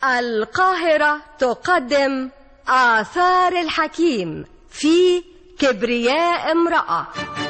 القاهرة تقدم آثار الحكيم في كبرياء امرأة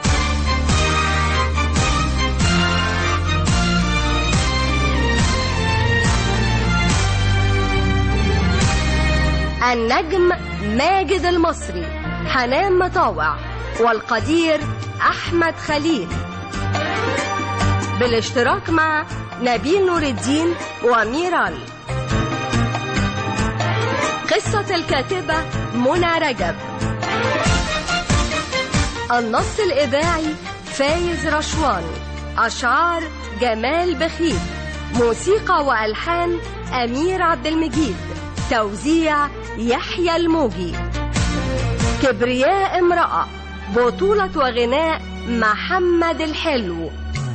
النجم ماجد المصري حنان مطاوع والقدير أحمد خليل بالاشتراك مع نبيل نور الدين وميرال قصة الكاتبة منى رجب النص الإذاعي فايز رشوان أشعار جمال بخيت موسيقى وألحان أمير عبد المجيد توزيع يحيى الموجي كبرياء امرأة بطولة وغناء محمد الحلو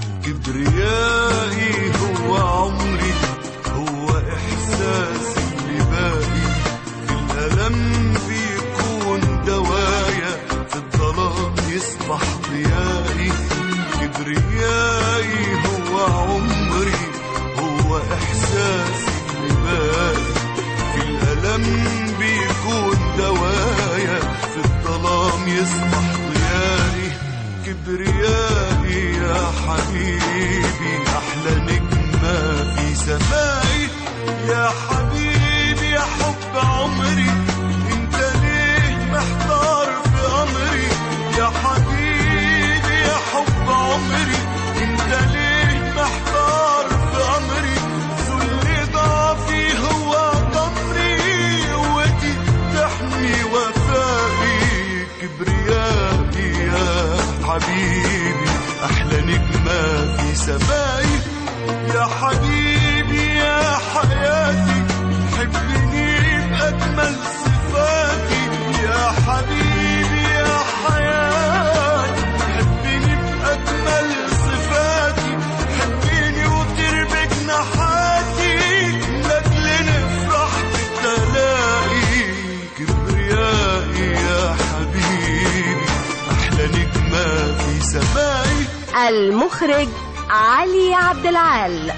كبريائي هو عمري هو إحساسي اللي باقي في الألم بيكون دوايا في الظلام يصبح ضيائي كبريائي هو عمري هو إحساسي اللي باقي في الألم بيكون دوايا في الظلام يصبح ضيائي كبريائي يا حبيبي أحلى نجمة في سمائي يا حبيبي يا حب عمري انت ليه محتار في أمري يا حبيبي يا حب عمري انت ليه محتار في أمري ذل ضعفي هو ضمري قوتي تحمي وفائي كبريائي يا حبيبي أحلى نجمة في سمائي يا حبيبي يا حياتي حبني بأجمل صفاتي يا حبيبي يا حياتي حبني بأجمل صفاتي حبني وطير بجناحاتي لأجل نفرح بالتلاقي كبريائي يا حبيبي أحلى نجمة في سمائي المخرج علي عبد العال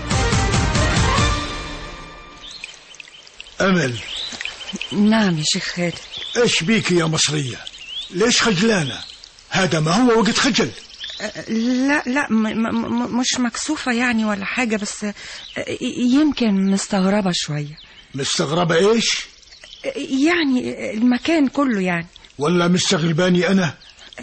أمل نعم يا شيخ خالد إيش بيك يا مصرية ليش خجلانة هذا ما هو وقت خجل أه، لا لا م م م مش مكسوفة يعني ولا حاجة بس أه، يمكن مستغربة شوية مستغربة إيش أه، يعني المكان كله يعني ولا مستغرباني أنا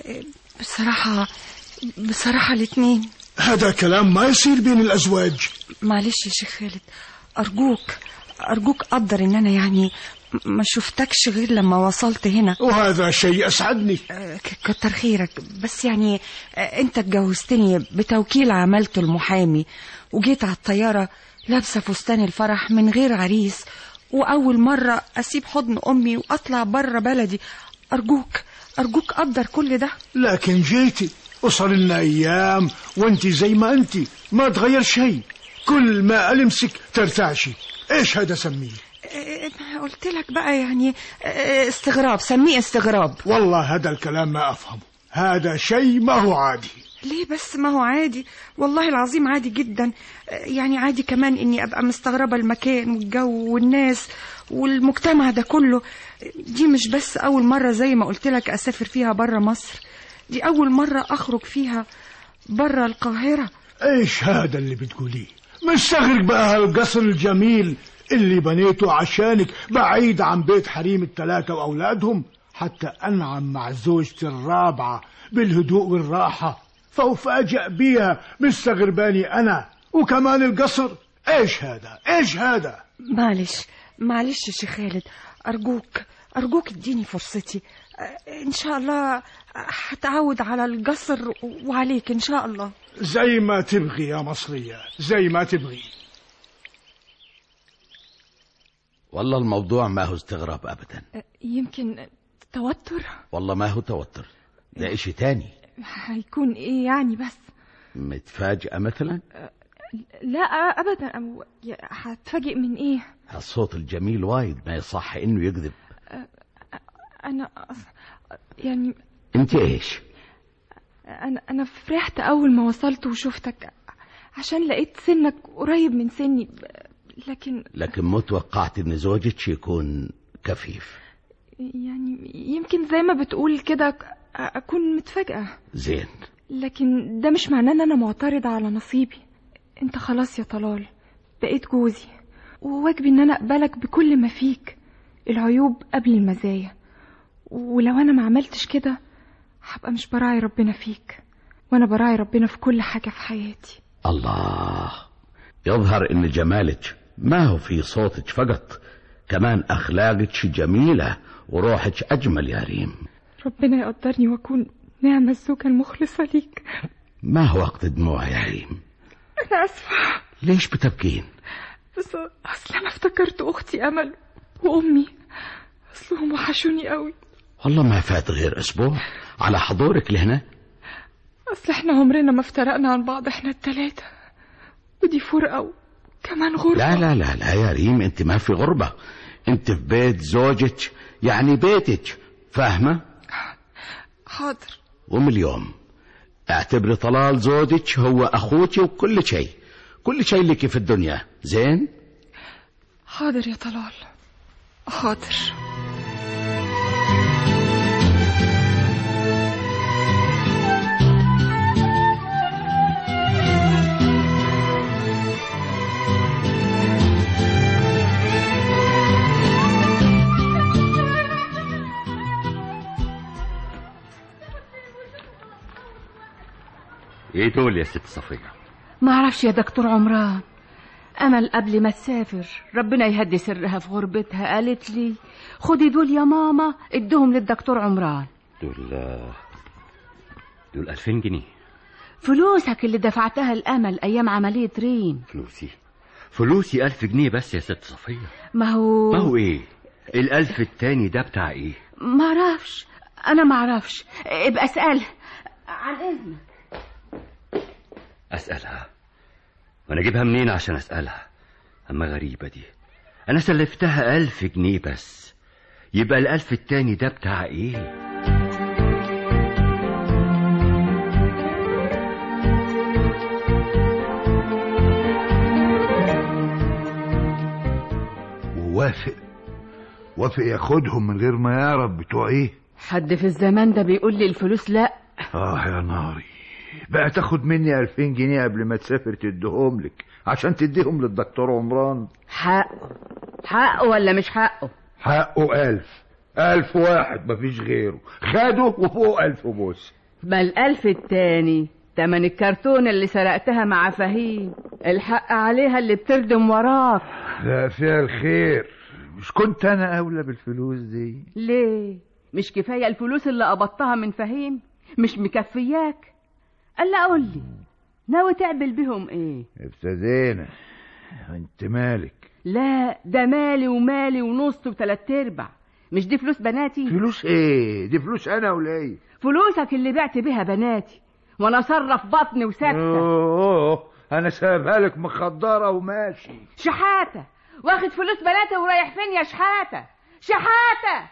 بصراحة بصراحة الاتنين هذا كلام ما يصير بين الأزواج معلش يا شيخ خالد أرجوك أرجوك قدر إن أنا يعني ما شفتكش غير لما وصلت هنا وهذا شيء أسعدني أه، ك- كتر خيرك بس يعني أه، انت اتجوزتني بتوكيل عملته المحامي وجيت على الطيارة لابسة فستان الفرح من غير عريس وأول مرة أسيب حضن أمي وأطلع بره بلدي أرجوك أرجوك قدر كل ده لكن جيتي وصار لنا أيام وانت زي ما انت ما تغير شيء كل ما ألمسك ترتعشي إيش هذا سميه أه، قلت لك بقى يعني أه، استغراب سميه استغراب والله هذا الكلام ما أفهمه هذا شيء ما هو عادي ليه بس ما هو عادي والله العظيم عادي جدا أه، يعني عادي كمان اني ابقى مستغربة المكان والجو والناس والمجتمع ده كله دي مش بس اول مرة زي ما قلت لك اسافر فيها برا مصر دي اول مرة اخرج فيها برا القاهرة ايش هذا اللي بتقوليه مستغرق بقى هالقصر الجميل اللي بنيته عشانك بعيد عن بيت حريم الثلاثة وأولادهم حتى أنعم مع زوجتي الرابعة بالهدوء والراحة فأفاجأ بيها مستغرباني أنا وكمان القصر ايش هذا ايش هذا معلش معلش يا شيخ خالد أرجوك أرجوك اديني فرصتي أه، إن شاء الله هتعود على القصر وعليك إن شاء الله زي ما تبغي يا مصرية زي ما تبغي والله الموضوع ما هو استغراب ابدا يمكن توتر والله ما هو توتر ده اشي تاني هيكون ايه يعني بس متفاجئة مثلا لا ابدا أو يا- هتفاجئ من ايه الصوت الجميل وايد ما يصح انه يكذب انا أص- يعني انت ايش انا انا فرحت اول ما وصلت وشفتك عشان لقيت سنك قريب من سني ب- لكن لكن ما توقعت ان زوجك يكون كفيف يعني يمكن زي ما بتقول كده أك- أكون متفاجئة زين لكن ده مش معناه إن أنا معترضة على نصيبي أنت خلاص يا طلال بقيت جوزي وواجبي إن أنا أقبلك بكل ما فيك العيوب قبل المزايا ولو أنا ما عملتش كده هبقى مش براعي ربنا فيك وأنا براعي ربنا في كل حاجة في حياتي الله يظهر ان جمالك ما هو في صوتك فقط كمان اخلاقك جميله وروحك اجمل يا ريم ربنا يقدرني وأكون نعم الزوجة المخلصة ليك ما هو وقت دموع يا ريم أنا آسفة ليش بتبكين بس أصل أنا افتكرت أختي أمل وأمي أصلهم وحشوني قوي والله ما فات غير اسبوع على حضورك لهنا أصل إحنا عمرنا ما افترقنا عن بعض إحنا التلاتة ودي فرقة وكمان غربة لا لا لا لا يا ريم انت ما في غربه انت في بيت زوجك يعني بيتك فاهمه حاضر ومن اليوم اعتبري طلال زوجك هو اخوك وكل شيء كل شيء لك في الدنيا زين حاضر يا طلال حاضر ايه دول يا ست صفية ما اعرفش يا دكتور عمران امل قبل ما تسافر ربنا يهدي سرها في غربتها قالت لي خدي دول يا ماما ادهم للدكتور عمران دول دول 2000 جنيه فلوسك اللي دفعتها الامل ايام عمليه ريم فلوسي فلوسي 1000 جنيه بس يا ست صفية ما هو ما هو ايه الألف التاني ده بتاع ايه ما اعرفش انا ما اعرفش ابقى اسالها عن اذنك أسألها وأنا أجيبها منين عشان أسألها أما غريبة دي أنا سلفتها ألف جنيه بس يبقى الألف التاني ده بتاع إيه ووافق وافق ياخدهم من غير ما يعرف بتوع ايه حد في الزمان ده بيقول لي الفلوس لا اه يا ناري بقى تاخد مني ألفين جنيه قبل ما تسافر تديهم لك عشان تديهم للدكتور عمران حقه حقه ولا مش حقه حقه ألف ألف واحد مفيش غيره خده وفوق ألف بوس بل الألف التاني تمن الكرتون اللي سرقتها مع فهيم الحق عليها اللي بتردم وراك لا فيها الخير مش كنت أنا أولى بالفلوس دي ليه مش كفاية الفلوس اللي قبضتها من فهيم مش مكفياك ألا قول لي ناوي تعمل بيهم ايه ابتدينا انت مالك لا ده مالي ومالي ونص وتلات ارباع مش دي فلوس بناتي فلوس ايه دي فلوس أنا ولا ايه فلوسك اللي بعت بيها بناتي وانا اصرف بطني وساكته اوه انا سايبها لك مخدره وماشي شحاته واخد فلوس بناتي ورايح فين يا شحاته شحاته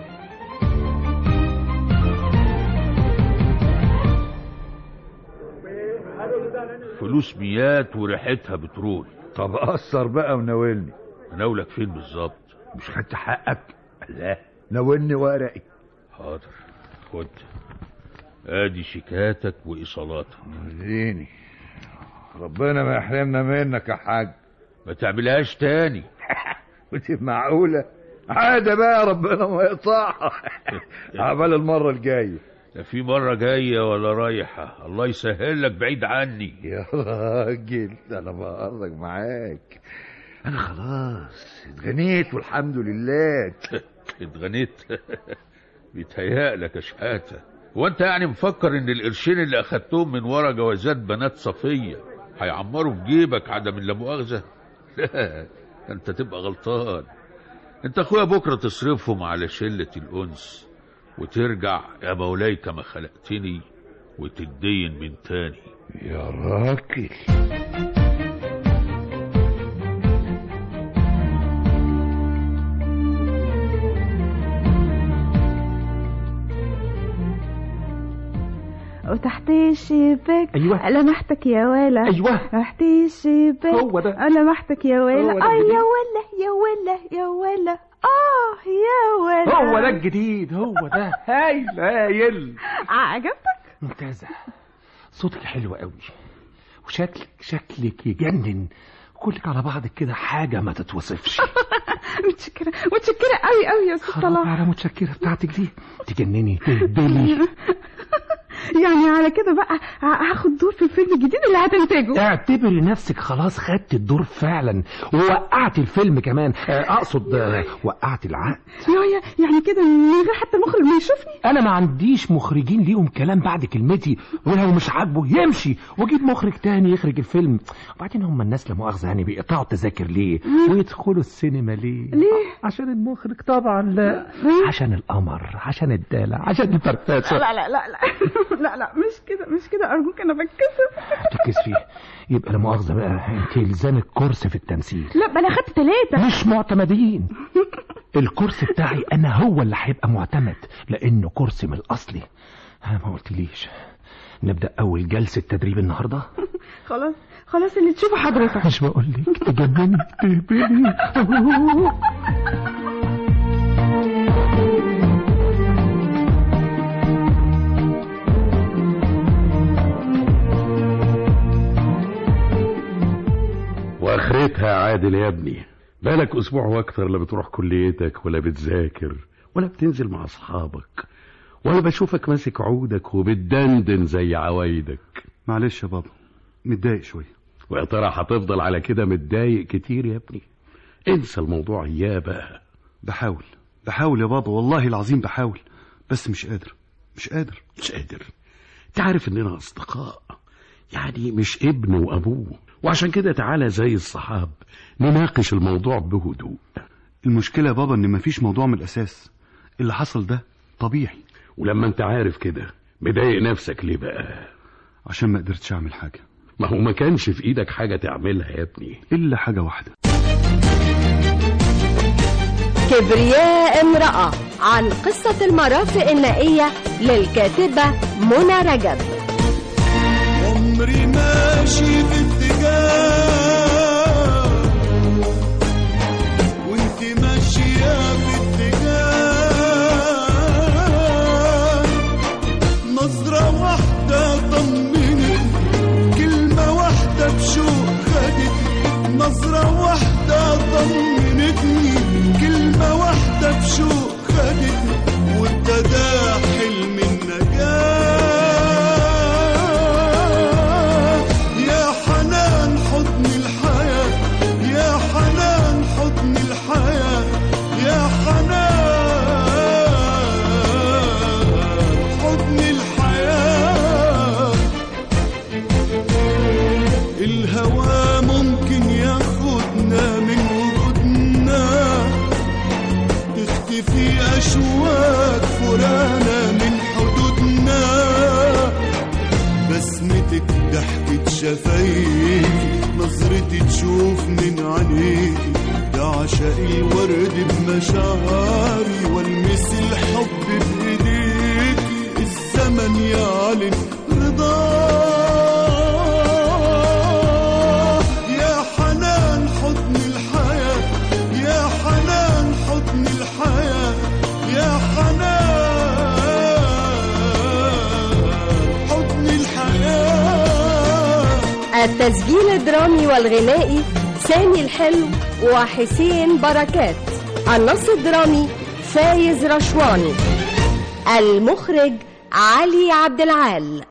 فلوس ميات وريحتها بترول طب قصر بقى وناولني اناولك فين بالظبط مش خدت حقك لا ناولني ورقي حاضر خد ادي شيكاتك وايصالاتك وريني ربنا ما يحرمنا منك يا حاج ما تعملهاش تاني ودي معقوله عادة بقى ربنا ما يقطعها عبال المرة الجاية لا في مرة جاية ولا رايحة الله يسهل لك بعيد عني يا راجل ده انا بهرج معاك انا خلاص اتغنيت والحمد لله اتغنيت بيتهيألك يا شحاتة هو انت يعني مفكر ان القرشين اللي اخدتهم من ورا جوازات بنات صفية هيعمروا في جيبك عدم لا مؤاخذة لا انت تبقى غلطان انت اخويا بكرة تصرفهم على شلة الانس وترجع يا مولاي كما خلقتني وتدين من تاني يا راجل وتحت الشباك أيوة. لمحتك يا ولا أيوة. تحت الشباك هو ده. لمحتك يا هو ولا ده اه الجديد. يا ولا يا ولا يا ولا اه يا ولا هو ده الجديد هو ده هايل هايل عجبتك ممتازة صوتك حلو قوي وشكلك شكلك يجنن كلك على بعضك كده حاجة ما تتوصفش متشكرة متشكرة قوي قوي يا استاذ خلاص صلاح على متشكرة بتاعتك دي تجنني تهبلي يعني على كده بقى ه- هاخد دور في الفيلم الجديد اللي هتنتجه اعتبري نفسك خلاص خدت الدور فعلا ووقعت الفيلم كمان آه، اقصد آه، وقعت العقد يا يا يعني كده من غير حتى المخرج ما يشوفني انا ما عنديش مخرجين ليهم كلام بعد كلمتي ولو مش عاجبه يمشي واجيب مخرج تاني يخرج الفيلم وبعدين هم الناس لا مؤاخذه يعني بيقطعوا التذاكر ليه ويدخلوا السينما ليه ليه؟ عشان المخرج طبعا لا عشان القمر عشان الدلع عشان الفرفشه لا لا لا لا لا لا مش كده مش كده ارجوك انا بتكسف تتكسفي يبقى لا مؤاخذه بقى انت الزامك كورس في التمثيل لا ما انا خدت ثلاثة مش معتمدين الكورس بتاعي انا هو اللي هيبقى معتمد لانه كورس من الاصلي ها ما قلتليش نبدا اول جلسه تدريب النهارده خلاص خلاص اللي تشوفه حضرتك مش بقول لك تجنني تهبلي واخرتها يا عادل يا ابني بالك اسبوع واكتر لا بتروح كليتك ولا بتذاكر ولا بتنزل مع اصحابك ولا بشوفك ماسك عودك وبتدندن زي عوايدك معلش يا بابا متضايق شوية ويا ترى هتفضل على كده متضايق كتير يا ابني انسى الموضوع اياه بقى بحاول بحاول يا بابا والله العظيم بحاول بس مش قادر مش قادر مش قادر تعرف اننا اصدقاء يعني مش ابن وابوه وعشان كده تعالى زي الصحاب نناقش الموضوع بهدوء المشكلة يا بابا ان مفيش موضوع من الاساس اللي حصل ده طبيعي ولما انت عارف كده مضايق نفسك ليه بقى عشان ما قدرتش اعمل حاجة ما هو ما كانش في ايدك حاجة تعملها يا ابني الا حاجة واحدة كبرياء امرأة عن قصة المرافق النائية للكاتبة منى رجب عمري ماشي في اتجاه وانت ماشية في اتجاه نظرة واحدة طمنتني كلمة واحدة بشوق خدتني نظرة واحدة طمنتني كلمة واحدة بشوق خدتني وابتدى حلم النجاة يا حنان حضن الحياة يا حنان حضن الحياة يا حنان حضن الحياة الهوى ممكن ياخدنا من وجودنا تختفي أشواك فرانا من حدودنا بسمتك ضحكة شفايفي نظرتي تشوف من عينيكي يا عشاق الورد بمشاعري والمس الحب بايديكي الزمن يعلن رضاه يا حنان حضن الحياة يا حنان حضن الحياة يا حنان حضن الحياة التسجيل الدرامي والغنائي سامي الحلو وحسين بركات النص الدرامي فايز رشواني المخرج علي عبد العال